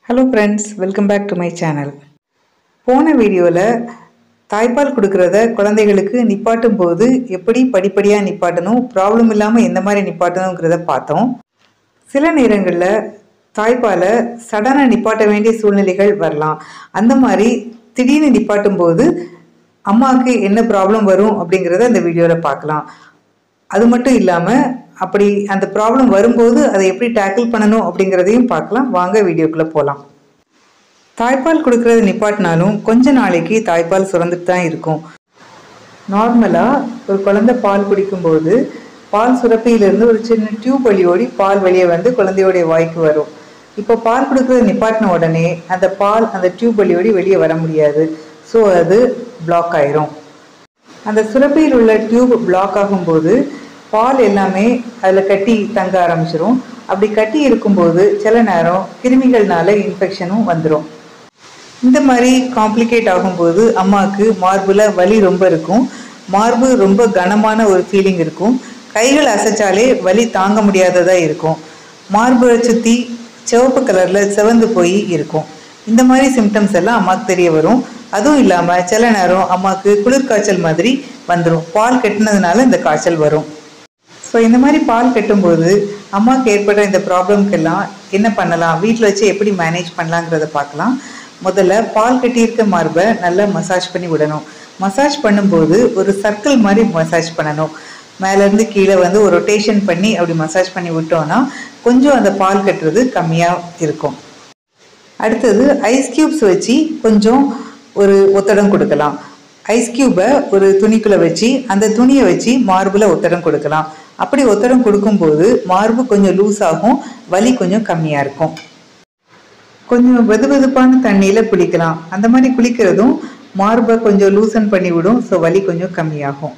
hello friends welcome back to my channel போன வீடியோவில் தாய்ப்பால் கொடுக்கறத குழந்தைகளுக்கு நிப்பாட்டும் போது எப்படி படிப்படியாக நிப்பாட்டணும் ப்ராப்ளம் இல்லாமல் எந்த மாதிரி நிப்பாட்டணுங்கிறத பார்த்தோம் சில நேரங்களில் தாய்ப்பாலை சடனாக நிப்பாட்ட வேண்டிய சூழ்நிலைகள் வரலாம் அந்த மாதிரி திடீர்னு நிப்பாட்டும் போது அம்மாவுக்கு என்ன ப்ராப்ளம் வரும் அப்படிங்கிறத அந்த வீடியோவில் பார்க்கலாம் அது மட்டும் இல்லாமல் அப்படி அந்த ப்ராப்ளம் வரும்போது அதை எப்படி டேக்கிள் பண்ணணும் அப்படிங்கிறதையும் பார்க்கலாம் வாங்க வீடியோக்குள்ளே போகலாம் தாய்ப்பால் கொடுக்கறது நிப்பாட்டினாலும் கொஞ்ச நாளைக்கு தாய்ப்பால் சுரந்துட்டு தான் இருக்கும் நார்மலாக ஒரு குழந்தை பால் குடிக்கும்போது பால் சுரப்பியிலிருந்து ஒரு சின்ன டியூப் வழியோடி பால் வெளியே வந்து குழந்தையோடைய வாய்க்கு வரும் இப்போ பால் கொடுக்கறது நிப்பாட்டின உடனே அந்த பால் அந்த டியூப் வழியோடி வெளியே வர முடியாது ஸோ அது பிளாக் ஆயிரும் அந்த சுரப்பியில் உள்ள டியூப் பிளாக் ஆகும்போது பால் எல்லாமே அதில் கட்டி தங்க ஆரம்பிச்சிரும் அப்படி கட்டி இருக்கும்போது சில நேரம் கிருமிகள்னால இன்ஃபெக்ஷனும் வந்துடும் இந்த மாதிரி காம்ப்ளிகேட் ஆகும்போது அம்மாவுக்கு மார்பில் வலி ரொம்ப இருக்கும் மார்பு ரொம்ப கனமான ஒரு ஃபீலிங் இருக்கும் கைகள் அசைச்சாலே வலி தாங்க முடியாததாக இருக்கும் மார்பை சுற்றி சிவப்பு கலரில் சிவந்து போய் இருக்கும் இந்த மாதிரி சிம்டம்ஸ் எல்லாம் அம்மாவுக்கு தெரிய வரும் அதுவும் இல்லாமல் சில நேரம் அம்மாவுக்கு குளிர் காய்ச்சல் மாதிரி வந்துடும் பால் கட்டினதுனால இந்த காய்ச்சல் வரும் ஸோ இந்த மாதிரி பால் கட்டும்போது அம்மாவுக்கு ஏற்படுற இந்த ப்ராப்ளம்க்கெல்லாம் என்ன பண்ணலாம் வீட்டில் வச்சு எப்படி மேனேஜ் பண்ணலாங்கிறத பார்க்கலாம் முதல்ல பால் கட்டியிருக்க மார்பை நல்லா மசாஜ் பண்ணி விடணும் மசாஜ் பண்ணும்போது ஒரு சர்க்கிள் மாதிரி மசாஜ் பண்ணணும் மேலேருந்து கீழே வந்து ஒரு ரொட்டேஷன் பண்ணி அப்படி மசாஜ் பண்ணி விட்டோம்னா கொஞ்சம் அந்த பால் கட்டுறது கம்மியாக இருக்கும் அடுத்தது ஐஸ் க்யூப்ஸ் வச்சு கொஞ்சம் ஒரு ஒத்தடம் கொடுக்கலாம் ஐஸ் க்யூபை ஒரு துணிக்குள்ளே வச்சு அந்த துணியை வச்சு மார்பில் ஒத்தடம் கொடுக்கலாம் அப்படி ஒத்தடம் கொடுக்கும்போது மார்பு கொஞ்சம் லூஸ் ஆகும் வலி கொஞ்சம் கம்மியாக இருக்கும் கொஞ்சம் வெது வெதுப்பான தண்ணியில் குளிக்கலாம் அந்த மாதிரி குளிக்கிறதும் மார்பை கொஞ்சம் லூசன் பண்ணி விடும் ஸோ வலி கொஞ்சம் கம்மியாகும்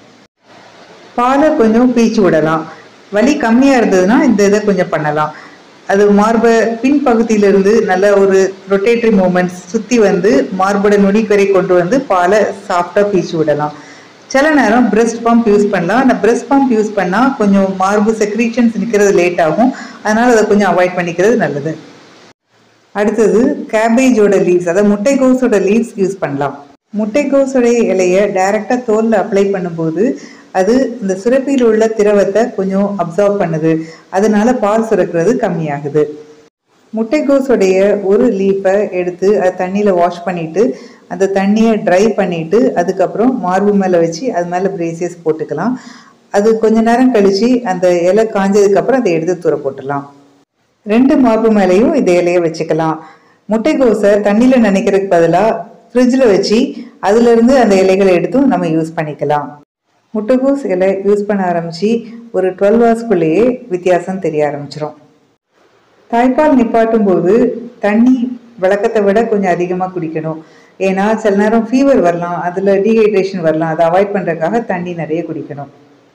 பாலை கொஞ்சம் பீச்சு விடலாம் வலி கம்மியாக இருந்ததுன்னா இந்த இதை கொஞ்சம் பண்ணலாம் அது மார்பை பின்பகுதியிலிருந்து நல்ல ஒரு ரொட்டேட்டரி மூமெண்ட்ஸ் சுற்றி வந்து மார்போட நுனிக்கரை கொண்டு வந்து பாலை சாஃப்டாக பீச்சு விடலாம் சில நேரம் பிரெஸ்ட் பம்ப் யூஸ் பண்ணலாம் அந்த பிரெஸ்ட் பம்ப் யூஸ் பண்ணால் கொஞ்சம் மார்பு செக்ரீஷன்ஸ் நிற்கிறது லேட் ஆகும் அதனால் அதை கொஞ்சம் அவாய்ட் பண்ணிக்கிறது நல்லது அடுத்தது கேபேஜோட லீவ்ஸ் அதாவது முட்டைக்கோஸோட லீவ்ஸ் யூஸ் பண்ணலாம் முட்டைக்கோஸோடைய இலையை டைரெக்டாக தோலில் அப்ளை பண்ணும்போது அது இந்த சுரப்பியில் உள்ள திரவத்தை கொஞ்சம் அப்சர்வ் பண்ணுது அதனால பால் சுரக்கிறது கம்மியாகுது முட்டைக்கோஸுடைய ஒரு லீஃபை எடுத்து அது தண்ணியில் வாஷ் பண்ணிவிட்டு அந்த தண்ணியை ட்ரை பண்ணிவிட்டு அதுக்கப்புறம் மார்பு மேலே வச்சு அது மேலே பிரேசியஸ் போட்டுக்கலாம் அது கொஞ்ச நேரம் கழித்து அந்த இலை காஞ்சதுக்கப்புறம் அதை எடுத்து தூர போட்டுடலாம் ரெண்டு மார்பு மேலேயும் இந்த இலையை வச்சுக்கலாம் முட்டைக்கோஸை தண்ணியில் நினைக்கிறதுக்கு பதிலாக ஃப்ரிட்ஜில் வச்சு அதுலேருந்து அந்த இலைகளை எடுத்தும் நம்ம யூஸ் பண்ணிக்கலாம் முட்டைகோஸ் இலை யூஸ் பண்ண ஆரம்பித்து ஒரு டுவெல் ஹவர்ஸ்க்குள்ளேயே வித்தியாசம் தெரிய ஆரம்பிச்சிடும் தாய்ப்பால் நிப்பாட்டும் போது தண்ணி விளக்கத்தை விட கொஞ்சம் அதிகமாக குடிக்கணும் ஏன்னா சில நேரம் ஃபீவர் வரலாம் அதில் டீஹைட்ரேஷன் வரலாம் அதை அவாய்ட் பண்ணுறதுக்காக தண்ணி நிறைய குடிக்கணும்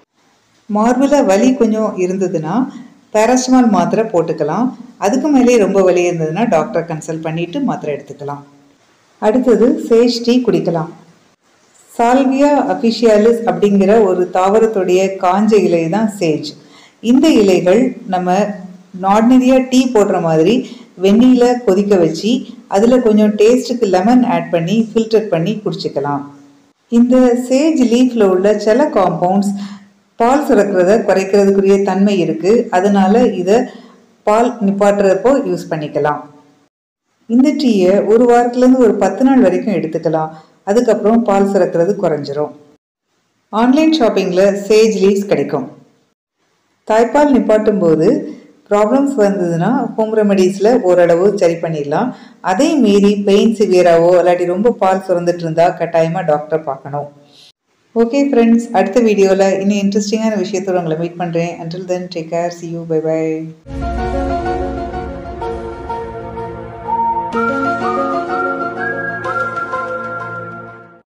மார்பில் வலி கொஞ்சம் இருந்ததுன்னா பேராசிட்டமால் மாத்திரை போட்டுக்கலாம் அதுக்கு மேலே ரொம்ப வலி இருந்ததுன்னா டாக்டரை கன்சல்ட் பண்ணிவிட்டு மாத்திரை எடுத்துக்கலாம் அடுத்தது சேஜ் டீ குடிக்கலாம் சால்வியா அஃபிஷியாலிஸ் அப்படிங்கிற ஒரு தாவரத்துடைய காஞ்ச இலை தான் சேஜ் இந்த இலைகள் நம்ம நார்டினரியாக டீ போடுற மாதிரி வெந்நீரில் கொதிக்க வச்சு அதில் கொஞ்சம் டேஸ்ட்டுக்கு லெமன் ஆட் பண்ணி ஃபில்டர் பண்ணி குடிச்சிக்கலாம் இந்த சேஜ் லீஃபில் உள்ள சில காம்பவுண்ட்ஸ் பால் சுரக்கிறத குறைக்கிறதுக்குரிய தன்மை இருக்குது அதனால இதை பால் நிப்பாட்டுறப்போ யூஸ் பண்ணிக்கலாம் இந்த டீயை ஒரு வாரத்துலேருந்து ஒரு பத்து நாள் வரைக்கும் எடுத்துக்கலாம் அதுக்கப்புறம் பால் சுரக்கிறது குறைஞ்சிரும் ஆன்லைன் ஷாப்பிங்கில் சேஜ் லீவ்ஸ் கிடைக்கும் தாய்ப்பால் நிப்பாட்டும் போது ப்ராப்ளம்ஸ் வந்ததுன்னா ஹோம் ரெமடிஸில் ஓரளவு சரி பண்ணிடலாம் அதே மீறி பெயின் சிவியராகவோ இல்லாட்டி ரொம்ப பால் சுரந்துட்டு இருந்தால் கட்டாயமாக டாக்டர் பார்க்கணும் ஓகே ஃப்ரெண்ட்ஸ் அடுத்த வீடியோவில் இன்னும் இன்ட்ரெஸ்டிங்கான விஷயத்தோடு உங்களை மீட் பண்ணுறேன் until then take care see you bye by